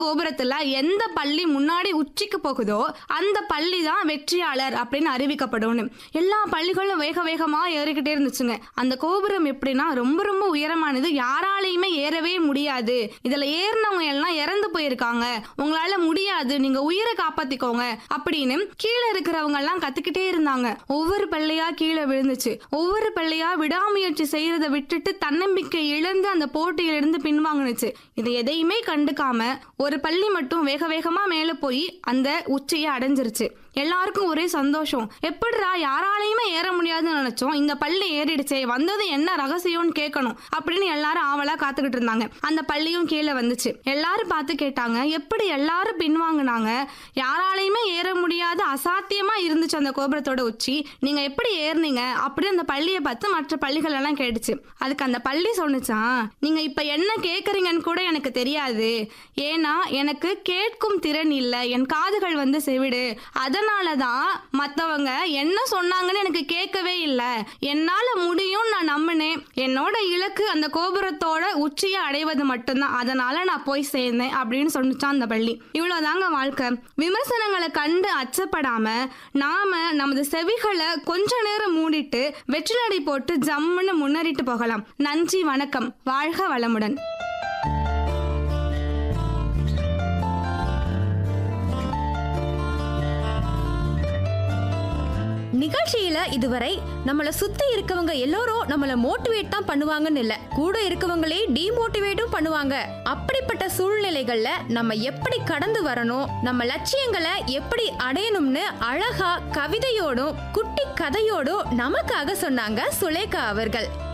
கோபுரத்துல எந்த பள்ளி முன்னாடி உச்சிக்கு போகுதோ அந்த பள்ளி தான் வெற்றியாளர் அப்படின்னு அறிவிக்கப்படும் எல்லா பள்ளிகளும் வேக வேகமா ஏறிக்கிட்டே இருந்துச்சுங்க அந்த கோபுரம் எப்படின்னா ரொம்ப ரொம்ப உயரமானது யாராலையுமே ஏறவே முடியாது இதுல ஏறினவங்க எல்லாம் இறந்து போயிருக்காங்க உங்களால முடியாது நீங்க உயிரை காப்பாத்திக்கோங்க அப்படின்னு கீழே இருக்கிறவங்க எல்லாம் கத்துக்கிட்டே இருந்தாங்க ஒவ்வொரு பள்ளியா கீழே விழுந்துச்சு ஒவ்வொரு பள்ளியா விடாமுயற்சி செய்யறத விட்டுட்டு தன்னம்பிக்கை இழந்து அந்த போட்டியிலிருந்து பின்வாங்குனுச்சு இது எதையுமே கண்டுக்காம ஒரு பள்ளி மட்டும் வேக வேகமா மேல போய் அந்த உச்சியை அடைஞ்சிருச்சு எல்லாருக்கும் ஒரே சந்தோஷம் எப்படிடா யாராலையுமே ஏற முடியாதுன்னு நினைச்சோம் இந்த பள்ளி ஏறிடுச்சே வந்தது என்ன ரகசியம்னு கேட்கணும் அப்படின்னு எல்லாரும் ஆவலா காத்துக்கிட்டு இருந்தாங்க அந்த பள்ளியும் கீழே வந்துச்சு எல்லாரும் பார்த்து கேட்டாங்க எப்படி எல்லாரும் பின்வாங்குனாங்க யாராலையுமே ஏற முடியாத அசாத்தியமா இருந்துச்சு அந்த கோபுரத்தோட உச்சி நீங்க எப்படி ஏறினீங்க அப்படி அந்த பள்ளியை பார்த்து மற்ற பள்ளிகள் எல்லாம் கேட்டுச்சு அதுக்கு அந்த பள்ளி சொன்னுச்சான் நீங்க இப்ப என்ன கேக்குறீங்கன்னு கூட எனக்கு தெரியாது ஏன்னா எனக்கு கேட்கும் திறன் இல்ல என் காதுகள் வந்து செவிடு அதனாலதான் மத்தவங்க என்ன சொன்னாங்கன்னு எனக்கு கேட்கவே இல்ல என்னால முடியும் நான் நம்பினேன் என்னோட இலக்கு அந்த கோபுரத்தோட உச்சியை அடைவது மட்டும்தான் அதனால நான் போய் சேர்ந்தேன் அப்படின்னு சொன்னிச்சான் அந்த பள்ளி இவ்வளவுதாங்க வாழ்க்கை விமர்சனங்களை கண்டு அச்சப்படாம நாம நமது செவிகளை கொஞ்ச நேரம் மூடிட்டு வெற்றி நடை போட்டு ஜம்முன்னு முன்னேறிட்டு போகலாம் நன்றி வணக்கம் வாழ்க வளமுடன் நிகழ்ச்சியில இதுவரை நம்மள சுத்தி இருக்கவங்க எல்லாரும் நம்மள மோட்டிவேட் தான் பண்ணுவாங்கன்னு இல்ல கூட இருக்கவங்களே டிமோட்டிவேட்டும் பண்ணுவாங்க அப்படிப்பட்ட சூழ்நிலைகள்ல நம்ம எப்படி கடந்து வரணும் நம்ம லட்சியங்களை எப்படி அடையணும்னு அழகா கவிதையோடும் குட்டி கதையோடும் நமக்காக சொன்னாங்க சுலேகா அவர்கள்